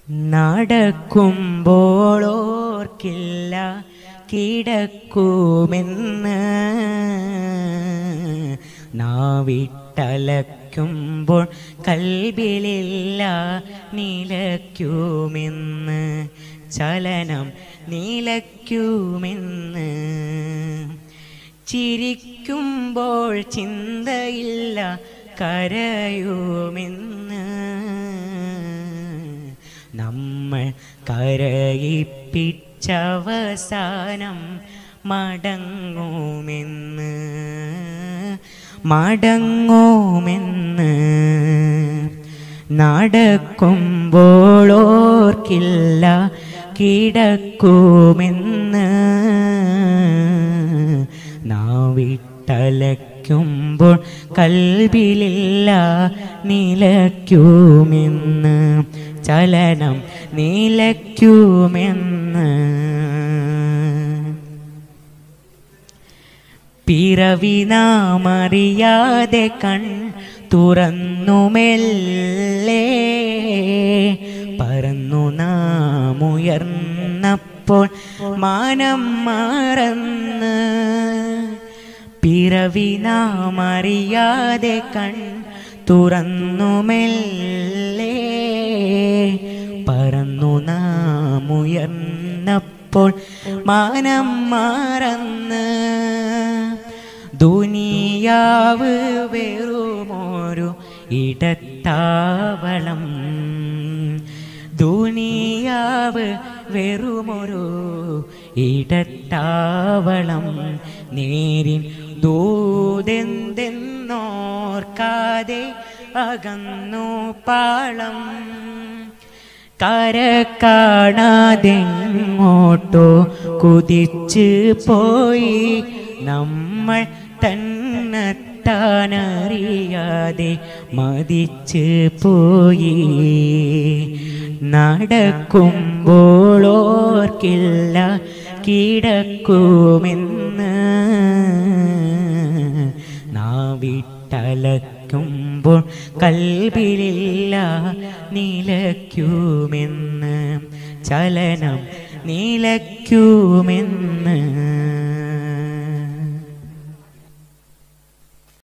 നടക്കുമ്പോൾ ഓർക്കില്ല കിടക്കുമെന്ന് നാവിട്ടലക്കുമ്പോൾ കൽബിലില്ല നിലയ്ക്കുമെന്ന് ചലനം നിലയ്ക്കുമെന്ന് ചിരിക്കുമ്പോൾ ചിന്തയില്ല കരയുമെന്ന് നമ്മൾ കരയിപ്പിച്ചവസാനം മടങ്ങുമെന്ന് മടങ്ങുമെന്ന് നടക്കുമ്പോൾ ഓർക്കില്ല കിടക്കുമെന്ന് നാവിട്ടലയ്ക്കുമ്പോൾ കൽബിലില്ല നിലയ്ക്കുമെന്ന് ചലനം നിലയ്ക്കുമെന്ന് പിറവി നാമറിയാതെ കൺ തുറന്നുമെല്ലേ പറന്നു നാമുയർന്നപ്പോൾ മാനം മറന്ന് പിറവി നാമറിയാതെ കൺ തുറന്നുമെല്ലേ പറന്നു നാമുയർന്നപ്പോൾ മാനം മറന്ന് ദുനിയാവ് വെറുമൊരു ഇടത്താവളം ദുനിയാവ് വെറുമൊരു ഇടത്താവളം നേരിൻ ദൂതെന്തെന്നോർക്കാതെ അകന്നു പാളം കര കാണാതെങ്ങോട്ടോ കുതിച്ച് പോയി നമ്മൾ തന്നെത്താനറിയാതെ മതിച്ച് പോയി നടക്കുമ്പോൾ ഓർക്കില്ല കിടക്കുമെന്ന് നാവിട്ടലക്കുമ്പോൾ കൽബിലില്ല നിലയ്ക്കുമെന്ന് ചലനം നിലയ്ക്കുമെന്ന്